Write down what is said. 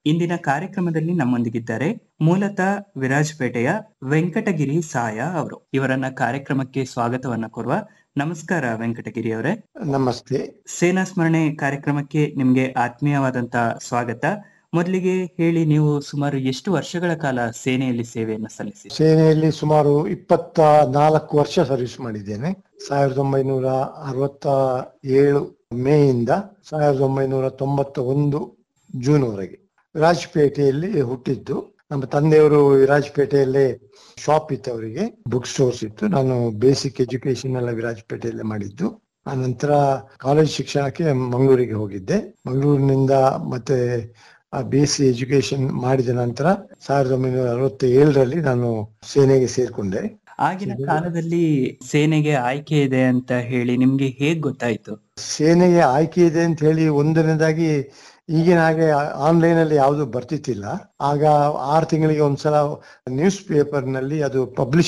ಇಂದಿನ ಕಾರ್ಯಕ್ರಮದಲ್ಲಿ ನಮ್ಮೊಂದಿಗಿದ್ದಾರೆ ಮೂಲತಃ ವಿರಾಜಪೇಟೆಯ ವೆಂಕಟಗಿರಿ ಸಾಯ ಅವರು ಇವರನ್ನ ಕಾರ್ಯಕ್ರಮಕ್ಕೆ ಸ್ವಾಗತವನ್ನ ಕೋರುವ ನಮಸ್ಕಾರ ವೆಂಕಟಗಿರಿ ಅವರೇ ನಮಸ್ತೆ ಸೇನಾ ಸ್ಮರಣೆ ಕಾರ್ಯಕ್ರಮಕ್ಕೆ ನಿಮ್ಗೆ ಆತ್ಮೀಯವಾದಂತ ಸ್ವಾಗತ ಮೊದಲಿಗೆ ಹೇಳಿ ನೀವು ಸುಮಾರು ಎಷ್ಟು ವರ್ಷಗಳ ಕಾಲ ಸೇನೆಯಲ್ಲಿ ಸೇವೆಯನ್ನು ಸಲ್ಲಿಸಿ ಸೇನೆಯಲ್ಲಿ ಸುಮಾರು ಇಪ್ಪತ್ತ ನಾಲ್ಕು ವರ್ಷ ಸರ್ವಿಸ್ ಮಾಡಿದ್ದೇನೆ ಸಾವಿರದ ಒಂಬೈನೂರ ಅರವತ್ತ ಏಳು ಮೇಯಿಂದ ಸಾವಿರದ ಒಂಬೈನೂರ ತೊಂಬತ್ತ ಒಂದು ಜೂನ್ ವರೆಗೆ ವಿರಾಜಪೇಟೆಯಲ್ಲಿ ಹುಟ್ಟಿದ್ದು ನಮ್ಮ ತಂದೆಯವರು ವಿರಾಜಪೇಟೆಯಲ್ಲೇ ಶಾಪ್ ಇತ್ತು ಅವರಿಗೆ ಬುಕ್ ಸ್ಟೋರ್ಸ್ ಇತ್ತು ನಾನು ಬೇಸಿಕ್ ಎಜುಕೇಶನ್ ಎಲ್ಲ ವಿರಾಜಪೇಟೆಯಲ್ಲೇ ಮಾಡಿದ್ದು ಆ ನಂತರ ಕಾಲೇಜ್ ಶಿಕ್ಷಣಕ್ಕೆ ಮಂಗಳೂರಿಗೆ ಹೋಗಿದ್ದೆ ಮಂಗಳೂರಿನಿಂದ ಮತ್ತೆ ಬಿ ಎಸ್ ಸಿ ಎಜುಕೇಶನ್ ಮಾಡಿದ ನಂತರ ಸಾವಿರದ ಒಂಬೈನೂರ ಅರವತ್ತ ಏಳರಲ್ಲಿ ನಾನು ಸೇನೆಗೆ ಸೇರ್ಕೊಂಡೆ ಆಗಿನ ಕಾಲದಲ್ಲಿ ಸೇನೆಗೆ ಆಯ್ಕೆ ಇದೆ ಅಂತ ಹೇಳಿ ನಿಮ್ಗೆ ಹೇಗ್ ಗೊತ್ತಾಯ್ತು ಸೇನೆಗೆ ಆಯ್ಕೆ ಇದೆ ಅಂತ ಹೇಳಿ ಒಂದನೇದಾಗಿ ಈಗಿನ ಹಾಗೆ ಆನ್ಲೈನ್ ಅಲ್ಲಿ ಯಾವುದು ಬರ್ತಿತ್ತಿಲ್ಲ ಆಗ ಆರು ತಿಂಗಳಿಗೆ ಒಂದ್ಸಲ ನ್ಯೂಸ್ ಪೇಪರ್ ನಲ್ಲಿ ಅದು ಪಬ್ಲಿಷ್